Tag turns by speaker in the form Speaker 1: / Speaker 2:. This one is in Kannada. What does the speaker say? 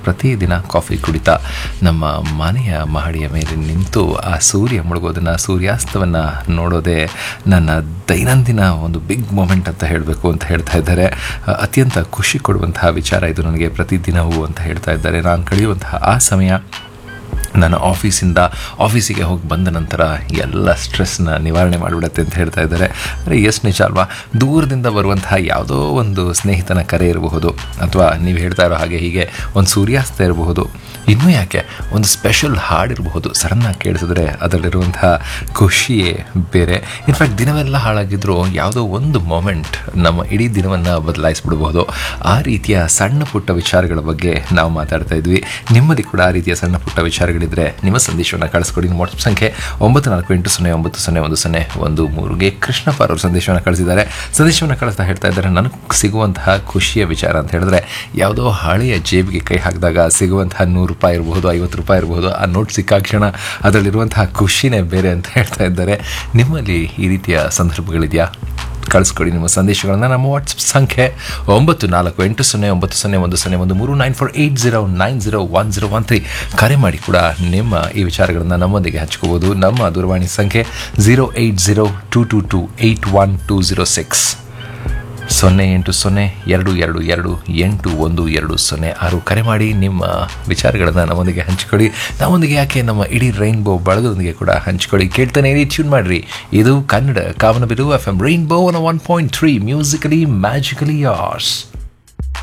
Speaker 1: ಪ್ರತಿದಿನ ಕಾಫಿ ಕುಡಿತಾ ನಮ್ಮ ಮನೆಯ ಮಹಡಿಯ ಮೇಲೆ ನಿಂತು ಆ ಸೂರ್ಯ ಮುಳುಗೋದನ್ನು ಸೂರ್ಯಾಸ್ತವನ್ನು ನೋಡೋದೇ ನನ್ನ ದೈನಂದಿನ ಒಂದು ಬಿಗ್ ಮೂಮೆಂಟ್ ಅಂತ ಹೇಳಬೇಕು ಅಂತ ಹೇಳ್ತಾ ಇದ್ದಾರೆ ಅ, ಅತ್ಯಂತ ಖುಷಿ ಕೊಡುವಂತಹ ವಿಚಾರ ಇದು ನನಗೆ ಪ್ರತಿದಿನವೂ ಅಂತ ಹೇಳ್ತಾ ಇದ್ದಾರೆ ನಾನು ಕಳೆಯುವಂತಹ ಆ ಸಮಯ ನಾನು ಆಫೀಸಿಂದ ಆಫೀಸಿಗೆ ಹೋಗಿ ಬಂದ ನಂತರ ಎಲ್ಲ ಸ್ಟ್ರೆಸ್ನ ನಿವಾರಣೆ ಮಾಡಿಬಿಡತ್ತೆ ಅಂತ ಹೇಳ್ತಾ ಇದ್ದಾರೆ ಅಂದರೆ ಎಷ್ಟು ನಿಜ ಅಲ್ವಾ ದೂರದಿಂದ ಬರುವಂತಹ ಯಾವುದೋ ಒಂದು ಸ್ನೇಹಿತನ ಕರೆ ಇರಬಹುದು ಅಥವಾ ನೀವು ಹೇಳ್ತಾ ಇರೋ ಹಾಗೆ ಹೀಗೆ ಒಂದು ಸೂರ್ಯಾಸ್ತ ಇರಬಹುದು ಇನ್ನೂ ಯಾಕೆ ಒಂದು ಸ್ಪೆಷಲ್ ಹಾಡಿರಬಹುದು ಸಡನ್ನಾಗಿ ಕೇಳಿಸಿದ್ರೆ ಅದರಲ್ಲಿರುವಂತಹ ಖುಷಿಯೇ ಬೇರೆ ಇನ್ಫ್ಯಾಕ್ಟ್ ದಿನವೆಲ್ಲ ಹಾಳಾಗಿದ್ರೂ ಯಾವುದೋ ಒಂದು ಮೊಮೆಂಟ್ ನಮ್ಮ ಇಡೀ ದಿನವನ್ನು ಬದಲಾಯಿಸ್ಬಿಡ್ಬೋದು ಆ ರೀತಿಯ ಸಣ್ಣ ಪುಟ್ಟ ವಿಚಾರಗಳ ಬಗ್ಗೆ ನಾವು ಮಾತಾಡ್ತಾ ಇದ್ವಿ ನಿಮ್ಮಲ್ಲಿ ಕೂಡ ಆ ರೀತಿಯ ಸಣ್ಣ ಪುಟ್ಟ ವಿಚಾರಗಳಿದ್ರೆ ನಿಮ್ಮ ಸಂದೇಶವನ್ನು ಕಳಿಸ್ಕೊಡಿ ನಿಮ್ಮ ವಾಟ್ಸಪ್ ಸಂಖ್ಯೆ ಒಂಬತ್ತು ನಾಲ್ಕು ಎಂಟು ಸೊನ್ನೆ ಒಂಬತ್ತು ಸೊನ್ನೆ ಒಂದು ಸೊನ್ನೆ ಒಂದು ಮೂರುಗೆ ಕೃಷ್ಣಪ್ಪ ಅವರು ಸಂದೇಶವನ್ನು ಕಳಿಸಿದ್ದಾರೆ ಸಂದೇಶವನ್ನು ಕಳಿಸ್ತಾ ಹೇಳ್ತಾ ಇದ್ದಾರೆ ನನಗೆ ಸಿಗುವಂತಹ ಖುಷಿಯ ವಿಚಾರ ಅಂತ ಹೇಳಿದ್ರೆ ಯಾವುದೋ ಹಳೆಯ ಜೇಬಿಗೆ ಕೈ ಹಾಕಿದಾಗ ಸಿಗುವಂತಹ ನೂರು ರೂಪಾಯಿ ಇರಬಹುದು ಐವತ್ತು ರೂಪಾಯಿ ಇರಬಹುದು ಆ ನೋಟ್ ಸಿಕ್ಕಾಕ್ಷಣ ಅದರಲ್ಲಿರುವಂತಹ ಖುಷಿನೇ ಬೇರೆ ಅಂತ ಹೇಳ್ತಾ ಇದ್ದಾರೆ ನಿಮ್ಮಲ್ಲಿ ಈ ರೀತಿಯ ಸಂದರ್ಭಗಳಿದೆಯಾ ಕಳಿಸ್ಕೊಡಿ ನಿಮ್ಮ ಸಂದೇಶಗಳನ್ನು ನಮ್ಮ ವಾಟ್ಸಪ್ ಸಂಖ್ಯೆ ಒಂಬತ್ತು ನಾಲ್ಕು ಎಂಟು ಸೊನ್ನೆ ಒಂಬತ್ತು ಸೊನ್ನೆ ಒಂದು ಸೊನ್ನೆ ಒಂದು ಮೂರು nine four eight zero nine zero one zero one three ಕರೆ ಮಾಡಿ ಕೂಡ ನಿಮ್ಮ ಈ ವಿಚಾರಗಳನ್ನು ನಮ್ಮೊಂದಿಗೆ ಹಂಚ್ಕೋಬೋದು ನಮ್ಮ ದೂರವಾಣಿ ಸಂಖ್ಯೆ zero eight zero two two two eight one two zero six ಸೊನ್ನೆ ಎಂಟು ಸೊನ್ನೆ ಎರಡು ಎರಡು ಎರಡು ಎಂಟು ಒಂದು ಎರಡು ಸೊನ್ನೆ ಆರು ಕರೆ ಮಾಡಿ ನಿಮ್ಮ ವಿಚಾರಗಳನ್ನು ನಮ್ಮೊಂದಿಗೆ ಹಂಚಿಕೊಳ್ಳಿ ನಮ್ಮೊಂದಿಗೆ ಯಾಕೆ ನಮ್ಮ ಇಡೀ ರೈನ್ಬೋ ಬಳಗದೊಂದಿಗೆ ಕೂಡ ಹಂಚಿಕೊಳ್ಳಿ ಕೇಳ್ತಾನೆ ಇರಿ ಟ್ಯೂನ್ ಮಾಡಿರಿ ಇದು ಕನ್ನಡ ಕಾಮನಬಿರು F M rainbow one point three musically magically ಯಾರ್ಸ್